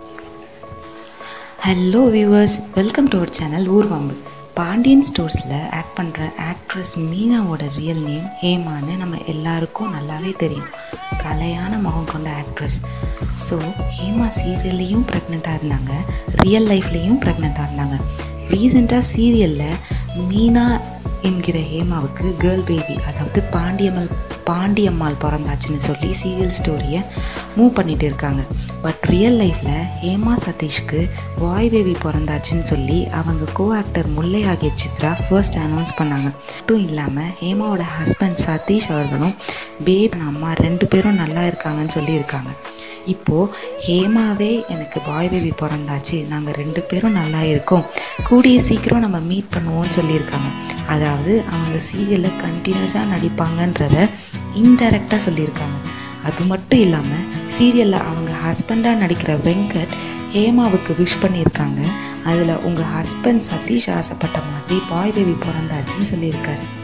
hello viewers welcome to our channel ஊர்வம்பு பாண்டியன் ஸ்டோர்ஸில் act பண்ணுற ஆக்ட்ரஸ் மீனாவோட ரியல் நேம் ஹேமான்னு நம்ம எல்லாருக்கும் நல்லாவே தெரியும் கலையான முகம் கொண்ட ஆக்ட்ரஸ் ஸோ ஹேமா சீரியல்லையும் ப்ரெக்னெண்ட்டாக இருந்தாங்க ரியல் லைஃப்லேயும் ப்ரெக்னெண்ட்டாக இருந்தாங்க ரீசெண்டாக சீரியலில் மீனா என்கிற ஹேமாவுக்கு கேர்ள் பேபி அதாவது பாண்டியம்மல் பாண்டியம்மாள் பிறந்தாச்சுன்னு சொல்லி சீரியல் ஸ்டோரியை மூவ் பண்ணிட்டு இருக்காங்க பட் ரியல் லைஃப்பில் ஹேமா சதீஷ்க்கு பாய் பேபி பிறந்தாச்சுன்னு சொல்லி அவங்க கோ ஆக்டர் முல்லை ஆகிய சித்ரா ஃபர்ஸ்ட் அனௌன்ஸ் பண்ணாங்க மட்டும் இல்லாமல் ஹேமாவோட ஹஸ்பண்ட் சதீஷ் அவர்களும் பேப் அம்மா ரெண்டு பேரும் நல்லா இருக்காங்கன்னு சொல்லியிருக்காங்க இப்போது ஹேமாவே எனக்கு பாய் பேபி பிறந்தாச்சு நாங்கள் ரெண்டு பேரும் நல்லா இருக்கோம் கூடிய சீக்கிரம் நம்ம மீட் பண்ணுவோம்னு சொல்லியிருக்காங்க அதாவது அவங்க சீரியலில் கண்டினியூஸாக நடிப்பாங்கன்றத இன்டைரக்டாக சொல்லியிருக்காங்க அது மட்டும் இல்லாமல் சீரியலில் அவங்க ஹஸ்பண்டாக நடிக்கிற வெங்கட் ஹேமாவுக்கு விஷ் பண்ணியிருக்காங்க அதில் உங்கள் ஹஸ்பண்ட் சதீஷ் ஆசைப்பட்ட மாதிரி பாய் பேபி பிறந்தாச்சுன்னு சொல்லியிருக்காரு